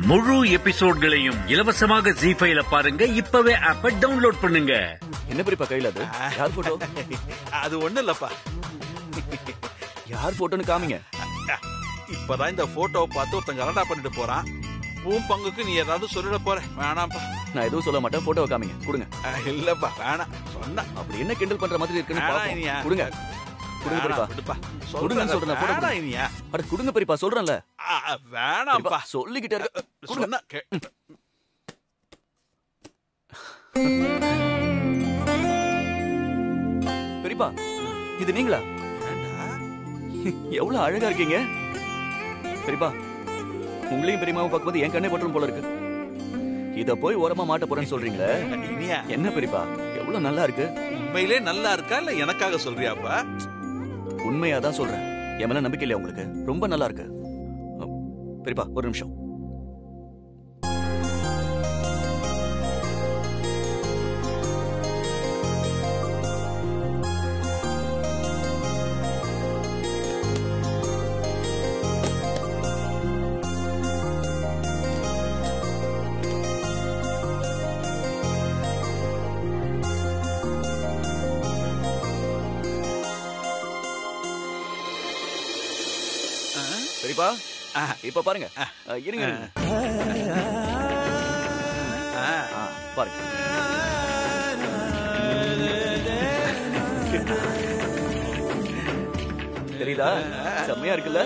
முழு எபிசோட்களையும் இலவசமாக ஜி ஃபைல பாருங்க இப்பவே ஆப்ப டவுன்லோட் பண்ணுங்க என்ன பெரியப்பா கையில அது யார் போட்டோ அது ஒண்ணு இல்லப்பா யார் போட்டோன்னு காமிங்க இப்பதான் இந்த போட்டோவை பார்த்து ஒருத்தன் கலடா பண்ணிட்டு போறான் உன் பங்குக்கு நீ ஏதாவது சொல்லிட போற வேணாம்ப்பா நான் எதுவும் சொல்ல மாட்டேன் போட்டோவை காமிங்க கொடுங்க அஹ், இல்லப்பா வேணாம் சொன்னா அப்படி என்ன கிண்டல் பண்ற மாதிரி இருக்குன்னு வேணாம் பாப்போம். இனியா. கொடுங்க கொடுங்க பெரியப்பா விடுப்பா கொடுங்கன்னு சொல்றேன், photo வேணாம் கொடுங்க. இனியா அட கொடுங்க பெரியப்பா சொல்றேன்ல அஹ், அஹ், வேணாம்ப்பா பெரியப்பா, சொல்லிக்கிட்டே இருக்க கொடுங்க சொன்னா கே- பெரியப்பா இது நீங்களா ஏன்டா? எவ்வளவு அழகா இருக்கீங்க பெரியப்பா உங்களையும் பெரியமாவும் பார்க்கும்போது என் கண்ணே பற்றும் போல இருக்கு இத போய் ஓரமா மாட்ட போறேன்னு சொல்றீங்களே இனியா என்ன பெரியப்பா எவ்வளவு நல்லா இருக்கு உண்மையிலே நல்லா இருக்கா இல்ல எனக்காக சொல்றியாப்பா உண்மையா தான் சொல்றேன் என் மேல நம்பிக்கை இல்லையா உங்களுக்கு ரொம்ப நல்லா இருக்கு அ, பெரியப்பா ஒரு நிமிஷம் அஹ், பெரியப்பா அஹ், இப்ப பாருங்க அ, இருங்க இருங்க. அஹ். ஆ, பாருங்க தெரியுதா செம்மையா இருக்குல்ல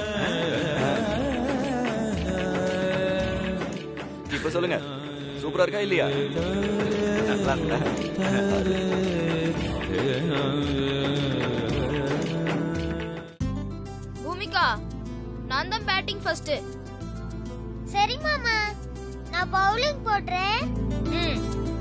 இப்ப சொல்லுங்க சூப்பரா இருக்கா இல்லையா நல்லா இருக்கா? பூமிகா நான் தான் பேட்டிங் ஃபர்ஸ்ட் சரி மாமா நான் பவுலிங் போடுறேன் ம்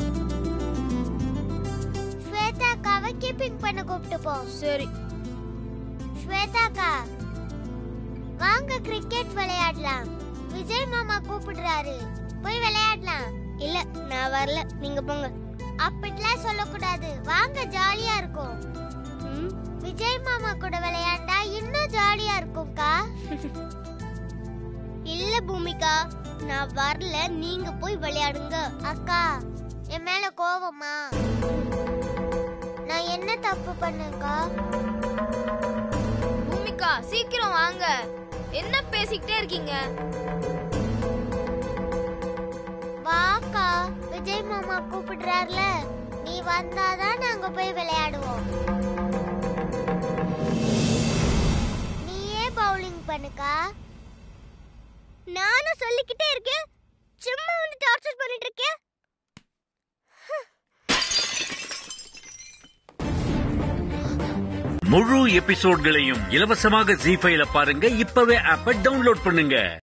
ஸ்வேதாக்காவை கீப்பிங் பண்ண கூப்பிட்டு போ சரி ஸ்வேதாக்கா வாங்க கிரிக்கெட் விளையாடலாம் விஜய் மாமா கூப்பிடுறாரு போய் விளையாடலாம் இல்ல நான் வரல நீங்க போங்க அப்படிலாம் சொல்லக்கூடாது வாங்க ஜாலியா இருக்கும் ம், விஜய் மாமா கூட விளையாண்டா இன்னும் ஜாலியா இருக்கும்க்கா இல்ல பூமிகா நான் வரல நீங்க போய் விளையாடுங்க அக்கா என் மேல கோவமா நான் என்ன தப்பு பண்ணேன்க்கா பூமிகா சீக்கிரம் வாங்க என்ன பேசிக்கிட்டே இருக்கீங்க வாக்கா விஜய் மாமா கூப்பிடுறாருல நீ வந்தாதான் நாங்க போய் விளையாடுவோம் நீயே பவுலிங் பண்ணுக்கா நானும் சொல்லிக்கிட்டே இருக்கேன் சும்மா வந்து டார்ச்சர் பண்ணிட்டு இருக்கேன் முழு எபிசோட்களையும் இலவசமாக ஜி ஃபைல பாருங்க இப்பவே ஆப்ப டவுன்லோட் பண்ணுங்க